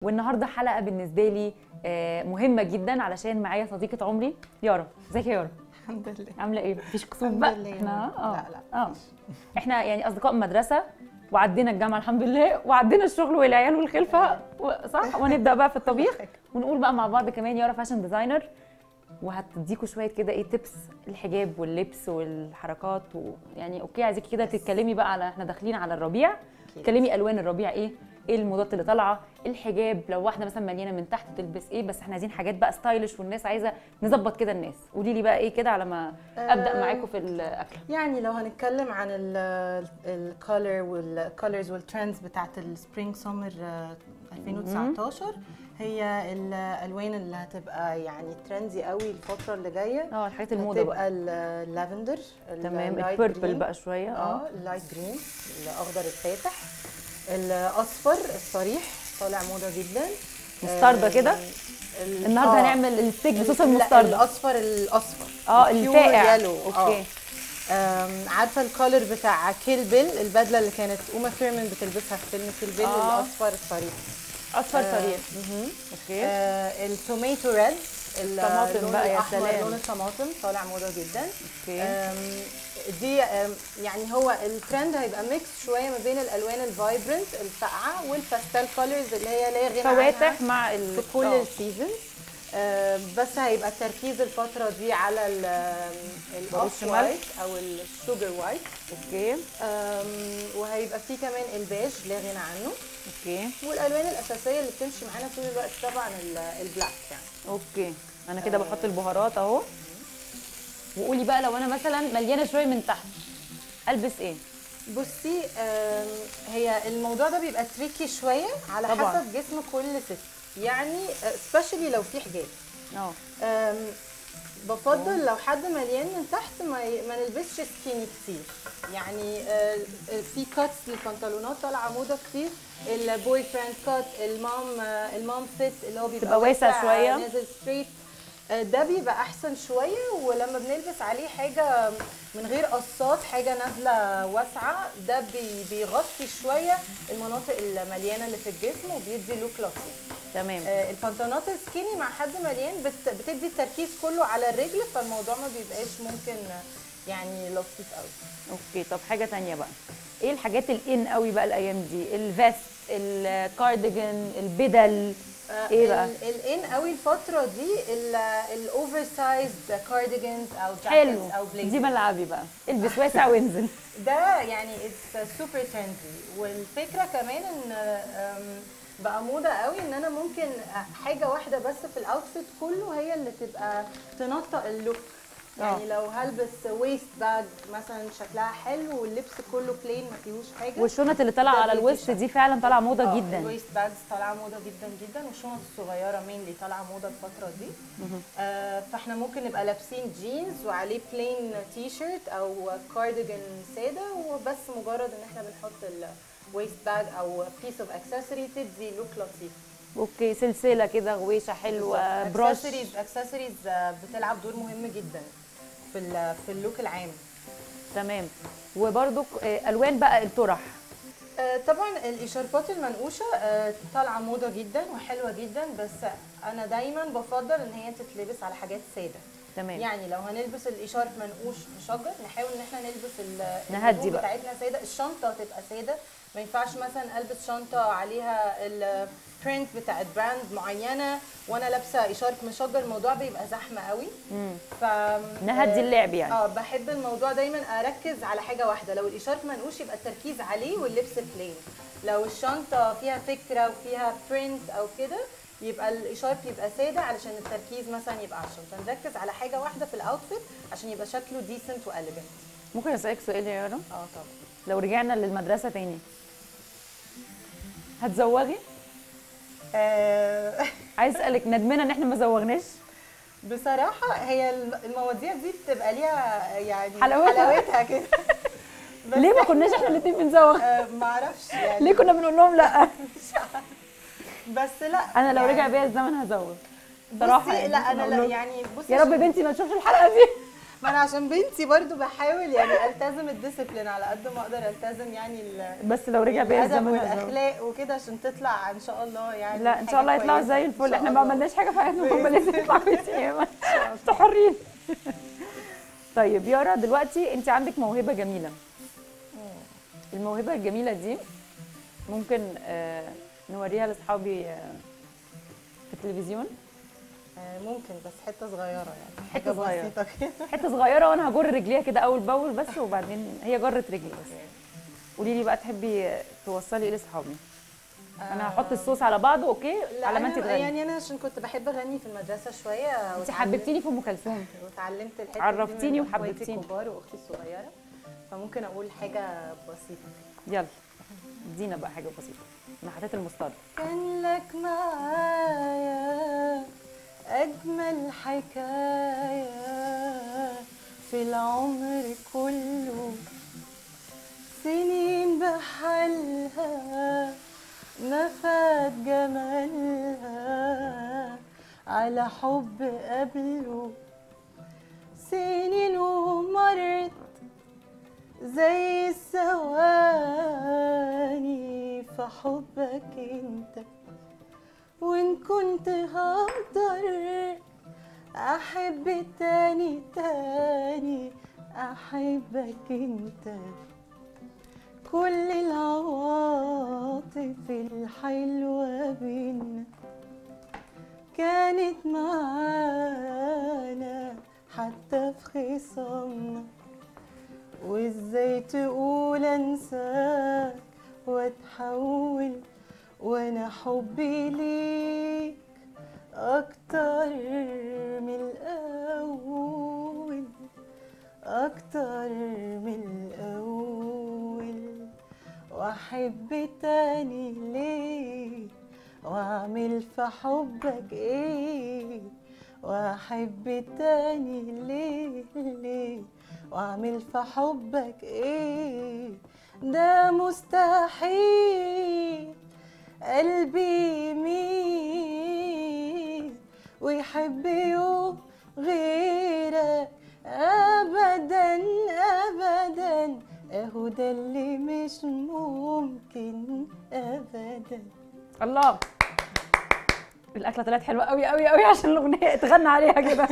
والنهارده حلقه بالنسبه لي آه، مهمه جدا علشان معايا صديقه عمري يارا ازيك يا يارا الحمد لله عامله ايه مفيش كسوف الحمد بقى لله. احنا اه لا، لا، اه احنا يعني اصدقاء مدرسه وعدينا الجامعه الحمد لله وعدينا الشغل والعيال والخلفه و- صح ونبدا بقى في الطبيخ ونقول بقى مع بعض كمان يارا فاشن ديزاينر وهتديكوا شويه كده ايه تبس الحجاب واللبس والحركات ويعني اوكي عايزاكي كده تتكلمي بقى على احنا داخلين على الربيع تكلمي الوان الربيع ايه ايه الموضات اللي طالعه الحجاب لو واحده مثلا مليانه من تحت تلبس ايه بس احنا عايزين حاجات بقى ستايلش والناس عايزه نظبط كده الناس قولي لي بقى ايه كده على ما ابدا آه، معاكم في الاكل يعني لو هنتكلم عن الكولر والكولرز والترندز بتاعت السبرينج سمر 2019 هي الالوان اللي هتبقى يعني ترندي قوي الفتره اللي جايه اه الحاجات الموضه بقى هتبقى اللافندر تمام البيربل بقى شويه اه اه اللايت جرين الاخضر الفاتح الاصفر الصريح طالع موضه جدا مستردة آم، كده؟ ال- النهارده آه. هنعمل الستيك بصوص لا، المستردة الاصفر الاصفر اه pure الفاقع yellow. اوكي آه. آم، عارفه الكولر بتاع كيل بيل البدله اللي كانت اوما ثيرمان بتلبسها في فيلم كيل بيل آه. الاصفر الصريح اصفر آه، صريح مهم. اوكي آه التوميتو ريد طماطم اللون بقى، يا الأحمر، سلام. لون الطماطم طالع موضه جدا اوكي آم، دي آم، يعني هو الترند هيبقى ميكس شويه ما بين الالوان الفايبرنت الفاقعه والباستيل كولرز اللي هي لا غنى عنها فواتح مع ال في كل آه. السيزون بس هيبقى التركيز الفتره دي على الاوف ملح. وايت او الشوجر وايت اوكي وهيبقى فيه كمان البيج لا غنى عنه اوكي والالوان الاساسيه اللي بتمشي معانا طول الوقت طبعا ال- البلاك يعني اوكي انا كده بحط البهارات اهو وقولي بقى لو انا مثلا مليانه شويه من تحت البس ايه بصي آم، هي الموضوع ده بيبقى تريكي شويه على طبعاً. حسب جسم كل ست يعني سبيشالي لو في حجاب اه أم، بفضل لو حد مليان من تحت ما, ي- ما نلبسش سكيني كتير يعني آه، في كاتس للبنطلونات طالعه موضه كتير البوي فريند كات المام آه، المام فيت اللي هو بيبقى تبقى واسع شوية. نازل ستريت ده بيبقى احسن شويه ولما بنلبس عليه حاجه من غير قصات حاجه نازله واسعه ده بي- بيغطي شويه المناطق المليانه اللي في الجسم وبيدي لوك لطيف تمام آه، البنطلونات السكيني مع حد مليان بت- بتدي التركيز كله على الرجل فالموضوع ما بيبقاش ممكن آه، يعني لطيف قوي اوكي طب حاجه تانية بقى ايه الحاجات الان قوي بقى الايام دي الفيست الكارديجان البدل ايه بقى الان قوي الفتره دي الاوفر سايزد كارديجانز او حلو جاكيتس او دي بليزرز ملعبي بقى البس واسع وانزل ده يعني اتس سوبر ترندي والفكره كمان ان أم، بقى موضه قوي ان انا ممكن حاجه واحده بس في الاوتفيت كله هي اللي تبقى تنطق اللوك يعني لو هلبس ويست باج مثلا شكلها حلو واللبس كله بلين ما فيهوش حاجه والشنط اللي طالعه ده على بيدي الوسط شكل. دي فعلا طالعه موضه آه، جدا الويست باجز طالعه موضه جدا جدا والشنط الصغيره مين طالعه موضه الفتره دي آه فاحنا ممكن نبقى لابسين جينز وعليه بلين تي شيرت او كارديجان ساده وبس مجرد ان احنا بنحط الويست باج او بيس اوف اكسسوري تدي لوك لطيف اوكي سلسله كده غويشه حلوه براش اكسسواريز اكسسواريز بتلعب دور مهم جدا في ال- في اللوك العام تمام وبرده الوان بقى الطرح آه، طبعا الاشاربات المنقوشه آه، طالعه موضه جدا وحلوه جدا بس انا دايما بفضل ان هي تتلبس على حاجات ساده تمام يعني لو هنلبس الاشارب منقوش مشجر نحاول ان احنا نلبس ال- نهدي الهدوم بقى. بتاعتنا ساده الشنطه تبقى ساده ما ينفعش مثلا البس شنطه عليها البرنت بتاعت براند معينه وانا لابسه اشارب مشجر الموضوع بيبقى زحمه قوي مم. ف نهدي اللعب يعني اه بحب الموضوع دايما اركز على حاجه واحده لو الاشارب منقوش يبقى التركيز عليه واللبس بلين لو الشنطه فيها فكره وفيها برنت او كده يبقى الاشارب يبقى ساده علشان التركيز مثلا يبقى على الشنطه نركز على حاجه واحده في الاوتفيت عشان يبقى شكله ديسنت واليجنت ممكن اسالك سؤال يا يارا اه طبعا لو رجعنا للمدرسه تاني هتزوغي آه، عايز اسالك ندمانه ان احنا ما زوغناش بصراحه هي الم- المواضيع دي بتبقى ليها يعني حلاوتها. حلاوتها كده بس ليه ما كناش احنا الاثنين بنزوغ آه، معرفش يعني ليه كنا بنقول لهم لا بس لا انا لو يعني رجع بيا الزمن هزوغ صراحه بصي يعني لا عشان انا أقول لا لهم. يعني بصي يا رب عشان- بنتي ما تشوفش الحلقه دي ما انا عشان بنتي برضو بحاول يعني التزم الديسيبلين على قد ما اقدر التزم يعني ال- بس لو رجع بيا الادب الزمن هزود. والاخلاق وكده عشان تطلع ان شاء الله يعني لا ان شاء حاجة الله يطلعوا كويسة. زي إن الفل شاء احنا ما الله. عملناش حاجه في حياتنا هم لازم يطلعوا كويسين انتوا حرين طيب يارا دلوقتي انت عندك موهبه جميله الموهبه الجميله دي ممكن آه، نوريها لاصحابي آه، في التلفزيون آه، ممكن بس حته صغيره يعني حتة حاجه صغيرة. بسيطه كده حته صغيره وانا هجر رجليها كده اول باول بس وبعدين هي جرت رجلي بس قولي لي بقى تحبي توصلي ايه لاصحابي انا هحط الصوص على بعضه اوكي لا على ما انت أنا تغني يعني انا عشان كنت بحب اغني في المدرسه شويه انت واتعلمت- حببتيني في ام كلثوم واتعلمت الحته دي عرفتيني من إخواتي وحببتيني. الكبار واختي الصغيره فممكن اقول حاجه بسيطه يلا ادينا بقى حاجه بسيطه انا حطيت المسترد كان لك معايا أجمل حكاية في العمر كله سنين بحالها ما فات جمالها على حب قبله سنين ومرت زي الثواني في حبك انت وان كنت هقدر احب تاني تاني احبك انت كل العواطف الحلوة بينا كانت معانا حتى في خصامنا وازاي تقول انساك واتحول وانا حبي ليك اكتر من الاول اكتر من الاول واحب تاني ليه واعمل في حبك ايه واحب تاني ليه ليه واعمل في حبك ايه ده مستحيل قلبي يميل ويحب يوم غيرك ابدا ابدا اهو ده اللي مش ممكن ابدا الله الاكله طلعت حلوه قوي قوي قوي عشان الاغنيه اتغنى عليها كده